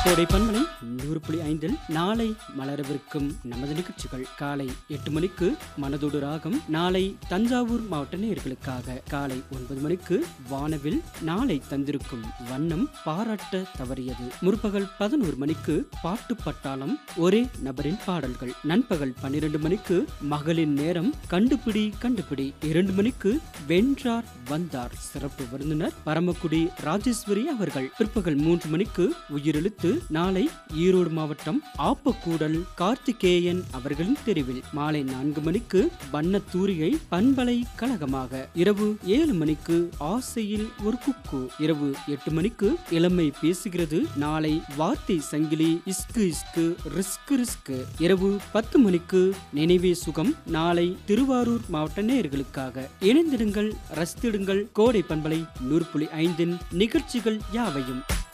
கோடை பண்பலை நூறு புள்ளி ஐந்தில் நாளை மலரவிருக்கும் நமது நிகழ்ச்சிகள் காலை எட்டு மணிக்கு மனதோடு ராகம் நாளை தஞ்சாவூர் மாவட்ட நேயர்களுக்காக காலை ஒன்பது மணிக்கு வானவில் நாளை தந்திருக்கும் வண்ணம் பாராட்ட தவறியது முற்பகல் பதினோரு மணிக்கு பாட்டு பட்டாளம் ஒரே நபரின் பாடல்கள் நண்பகல் பன்னிரண்டு மணிக்கு மகளின் நேரம் கண்டுபிடி கண்டுபிடி இரண்டு மணிக்கு வென்றார் வந்தார் சிறப்பு விருந்தினர் பரமக்குடி ராஜேஸ்வரி அவர்கள் பிற்பகல் மூன்று மணிக்கு உயிரெழுத்து நாளை ஈரோடு மாவட்டம் ஆப்பக்கூடல் கார்த்திகேயன் அவர்களின் தெருவில் மாலை நான்கு மணிக்கு வண்ணத்தூரிகை பண்பலை கழகமாக இரவு ஏழு மணிக்கு ஆசையில் ஒரு குக்கு இரவு எட்டு மணிக்கு இளமை பேசுகிறது நாளை வார்த்தை சங்கிலி இஸ்கு இஸ்கு ரிஸ்கு ரிஸ்கு இரவு பத்து மணிக்கு நினைவே சுகம் நாளை திருவாரூர் மாவட்ட நேயர்களுக்காக இணைந்திடுங்கள் ரசித்திடுங்கள் கோடை பண்பலை நூறு புள்ளி ஐந்தின் நிகழ்ச்சிகள் யாவையும்